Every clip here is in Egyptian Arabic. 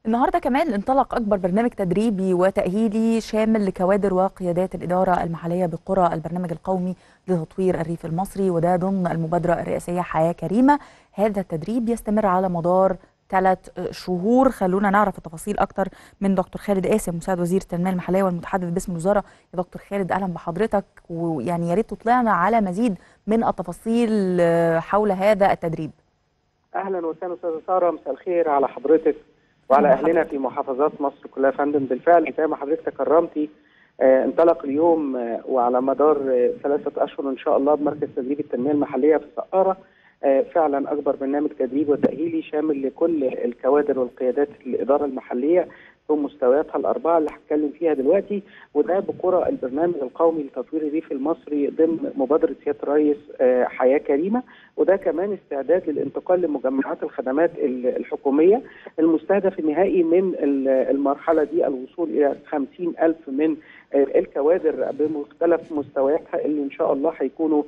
النهارده كمان انطلق اكبر برنامج تدريبي وتاهيلي شامل لكوادر وقيادات الاداره المحليه بقرى البرنامج القومي لتطوير الريف المصري وده ضمن المبادره الرئاسيه حياه كريمه هذا التدريب يستمر على مدار ثلاث شهور خلونا نعرف التفاصيل اكتر من دكتور خالد قاسم مساعد وزير التنميه المحليه والمتحدث باسم الوزاره يا دكتور خالد اهلا بحضرتك ويعني يا ريت تطلعنا على مزيد من التفاصيل حول هذا التدريب اهلا وسهلا استاذه ساره مساء الخير على حضرتك وعلى اهلنا في محافظات مصر كلها يا فندم بالفعل زي ما حضرتك تكرمتي آه انطلق اليوم آه وعلى مدار آه ثلاثه اشهر ان شاء الله بمركز تدريب التنميه المحليه في سقاره آه فعلا اكبر برنامج تدريب وتاهيلي شامل لكل الكوادر والقيادات الاداره المحليه في مستوياتها الاربعه اللي هتكلم فيها دلوقتي وده بقرى البرنامج القومي لتطوير الريف المصري ضمن مبادره سياده الرئيس آه حياه كريمه وده كمان استعداد للانتقال لمجمعات الخدمات الحكوميه المستهدف النهائي من المرحله دي الوصول الى 50 ألف من الكوادر بمختلف مستوياتها اللي ان شاء الله هيكونوا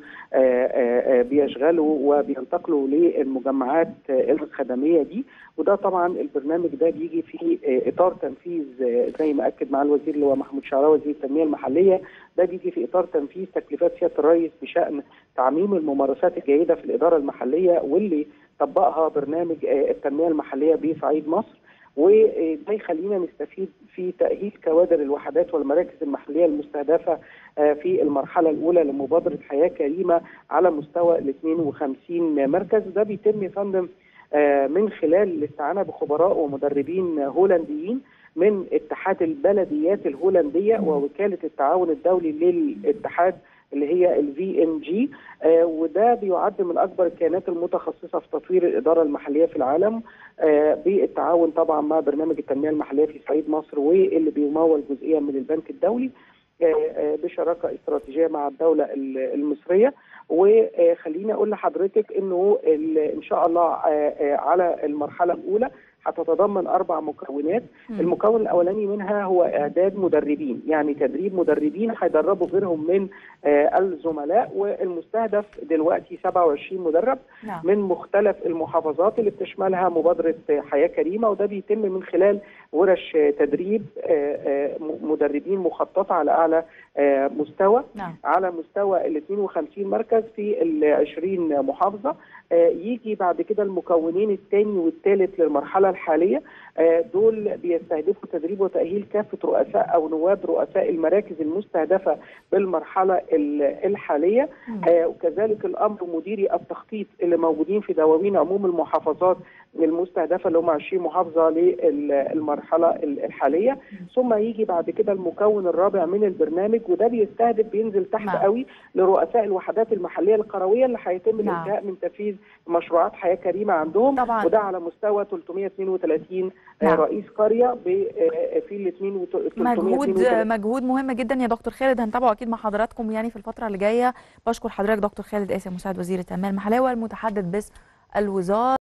بيشغلوا وبينتقلوا للمجمعات الخدميه دي وده طبعا البرنامج ده بيجي في اطار تنفيذ زي ما اكد مع الوزير اللي هو محمود شعراوي وزير التنميه المحليه ده بيجي في اطار تنفيذ تكليفات سياده الرئيس بشان تعميم الممارسات الجيده في الاداره المحليه واللي طبقها برنامج التنميه المحليه بصعيد مصر وده يخلينا نستفيد في تأهيل كوادر الوحدات والمراكز المحلية المستهدفة في المرحلة الأولى لمبادرة حياة كريمة على مستوى ال 52 مركز ده بيتم يا فندم من خلال الاستعانة بخبراء ومدربين هولنديين من اتحاد البلديات الهولندية ووكالة التعاون الدولي للاتحاد اللي هي الفي ام جي وده بيعد من اكبر الكيانات المتخصصه في تطوير الاداره المحليه في العالم آه بالتعاون طبعا مع برنامج التنميه المحليه في صعيد مصر واللي بيمول جزئيا من البنك الدولي آه آه بشراكه استراتيجيه مع الدوله المصريه وخليني اقول لحضرتك انه ان شاء الله على المرحله الاولى هتتضمن اربع مكونات م. المكون الاولاني منها هو اعداد مدربين يعني تدريب مدربين هيدربوا غيرهم من آه الزملاء والمستهدف دلوقتي 27 مدرب نعم. من مختلف المحافظات اللي بتشملها مبادره حياه كريمه وده بيتم من خلال ورش تدريب آه آه مدربين مخططه على اعلى مستوى نعم. على مستوى ال 52 مركز في ال 20 محافظه يجي بعد كده المكونين الثاني والثالث للمرحله الحاليه دول بيستهدفوا تدريب وتاهيل كافه رؤساء او نواب رؤساء المراكز المستهدفه بالمرحله الحاليه وكذلك الامر مديري التخطيط اللي موجودين في دواوين عموم المحافظات المستهدفه اللي هم 20 محافظه للمرحله الحاليه ثم يجي بعد كده المكون الرابع من البرنامج وده بيستهدف بينزل تحت نعم. قوي لرؤساء الوحدات المحليه القرويه اللي هيتم نعم. الانتهاء من تنفيذ مشروعات حياه كريمه عندهم طبعا. وده على مستوى 332 نعم. رئيس قريه في ال 2 مجهود مجهود مهم جدا يا دكتور خالد هنتابعه اكيد مع حضراتكم يعني في الفتره اللي جايه بشكر حضرتك دكتور خالد قاسم مساعد وزير التنميه المحليه والمتحدث باسم الوزاره